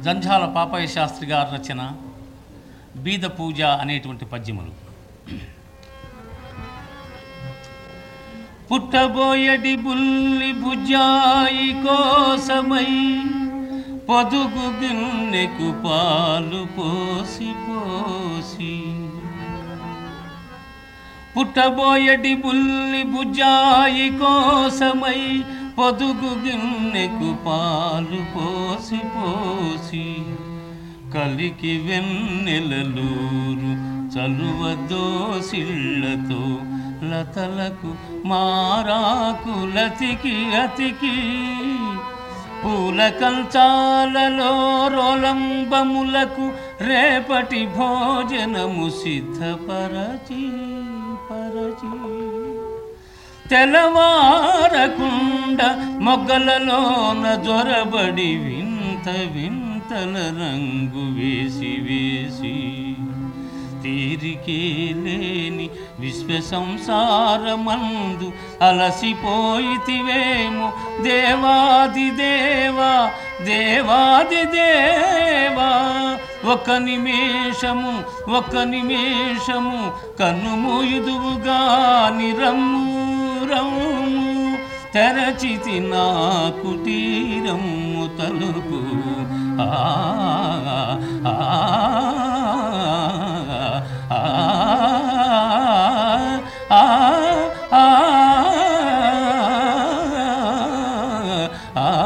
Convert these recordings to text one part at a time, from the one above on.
జంఝాల పాపయ్య శాస్త్రి గారి రచన బీద పూజ అనేటువంటి పద్యములు పుట్టబోయడి బుల్లి భుజాయి కోసమై పొదుగు గిన్నెకు పాలు పోసి పోసి పుట్టబోయడి బుల్లి భుజాయి కోసమై పొదుగు గిన్నెకు పాలు పోసి పోసి కలికి వెన్నెలలూరు చలువ దోసిళ్లతో లతలకు మారాకులతికి అతికి పూల కంచాలలో రోలంబములకు రేపటి భోజనము సిద్ధపరచి పరచి తెల్లవారకుండ మొగ్గలలోన జొరబడి వింత వింతల రంగు వేసి వేసి తీరికే లేని విశ్వ సంసారమందు అలసిపోయితివేమో దేవాది దేవా దేవాది దేవా ఒక నిమేషము ఒక నిమేషము కన్నుమూయుదువుగా నిరమ్ము రమ్ము తెరచితి నా కుటీరము తలుపు ఆ ఆ, ఆ, ఆ, ఆ, ఆ,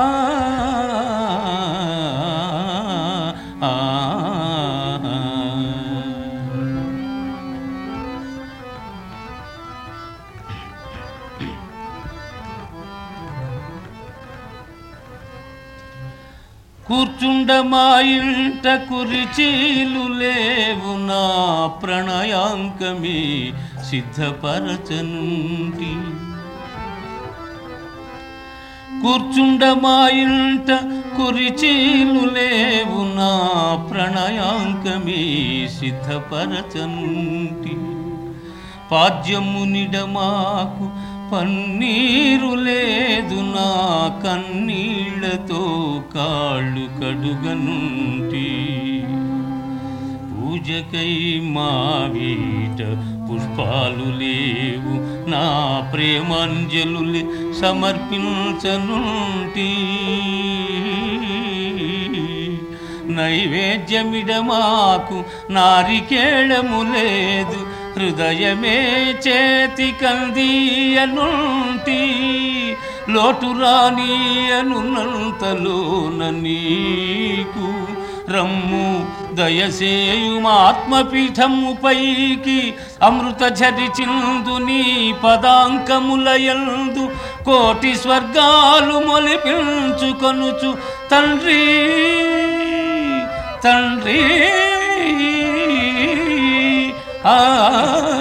కూర్చుండ మా ఇంట కురిచీలు లేవు నా ప్రణయాంకమే సిద్ధపరచనుండి కూర్చుండ మా ఇంట కురిచీలు లేవు నా ప్రణయాంకమే సిద్ధపరచనుంటి పాద్యము నిడమాకు పన్నీరు లేదు నా కన్నీళ్లతో కాళ్ళు కడుగనుంటి పూజకై మా వీట పుష్పాలు లేవు నా ప్రేమాంజలు సమర్పించనుంటి నైవేద్యమిడమాకు నారికేళము లేదు హృదయమే చేతి కందీయనుంటి లోటు రానియనున్నంతలోన నీకు రమ్ము దయసేయుమాత్మపీఠము పైకి అమృత ఝరిచిందు నీ పదాంకములయందు కోటి స్వర్గాలు మొలిపించుకొనుచు తండ్రి తండ్రి ఆ